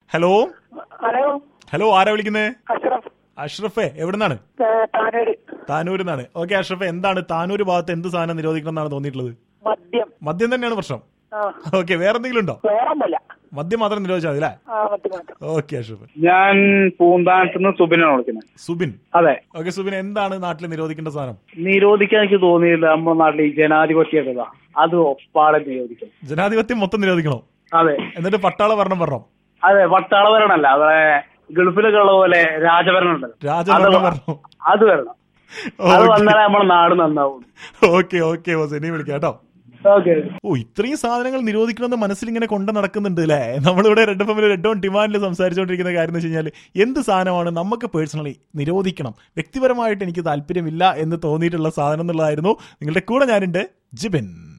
Hello hello hello ആരാ വിളിക്കുന്നത് അഷ്റഫ് അഷ്റഫേ എവിടുന്നാണ് ഏ, താനൂര് താനൂരിൽ നിന്നാണ് ഓക്കെ അഷ്റഫെ എന്താണ് താനൂർ ഭാഗത്ത് എന്ത് സാധനം നിരോധിക്കണം എന്നാണ് തോന്നിയിട്ടുള്ളത് മദ്യം മദ്യം തന്നെയാണ് പ്രശ്നം ആ ഓക്കെ വേറെ എന്തെങ്കിലും ഉണ്ടോ വേറൊന്നുമില്ല മദ്യം മാത്രം നിരോധിച്ചാൽ മതി അല്ലേ ആ മദ്യം മാത്രം ഓക്കെ അഷ്റഫ് ഞാൻ പൂന്താനത്ത് നിന്ന് സുബിനാണ് വിളിക്കുന്നത് സുബിൻ അതെ ഓക്കെ സുബിൻ എന്താണ് നാട്ടിൽ നിരോധിക്കേണ്ട സാധനം നിരോധിക്കാൻ എനിക്ക് തോന്നിയില്ല നമ്മുടെ നാട്ടിൽ ഈ ജനാധിപത്യമല്ല അത് ഒപ്പാടെ നിരോധിക്കണം ജനാധിപത്യം മൊത്തം നിരോധിക്കണോ അതെ എന്നിട്ട് പട്ടാള ഭരണം പറഞ്ഞോ അതെ പട്ടാള ഭരണമല്ല അതെ ഗൾഫിലൊക്കെ ഉള്ള പോലെ രാജഭരണം ഉണ്ടല്ലോ രാജഭരണം അത് വരണം. അത് വരണം അത് വന്നാലേ നമ്മുടെ നാട് നന്നാവും ഓക്കെ ഓക്കെ ബോസ് ഇനി വിളിക്കാം കേട്ടോ ഓക്കെ ഓ ഇത്രയും സാധനങ്ങൾ നിരോധിക്കണമെന്ന് മനസ്സിൽ ഇങ്ങനെ കൊണ്ട് നടക്കുന്നുണ്ട് അല്ലേ നമ്മളിവിടെ റെഡ് എഫ് റെഡ് ഓൺ ഡിമാൻഡിൽ സംസാരിച്ചുകൊണ്ടിരിക്കുന്ന കാര്യം എന്ന് വെച്ച് കഴിഞ്ഞാൽ എന്ത് സാധനമാണ് നമുക്ക് പേഴ്സണലി നിരോധിക്കണം വ്യക്തിപരമായിട്ട് എനിക്ക് താല്പര്യമില്ല എന്ന് തോന്നിയിട്ടുള്ള സാധനം എന്നുള്ളതായിരുന്നു നിങ്ങളുടെ കൂടെ ഞാനുണ്ട് ജിബിൻ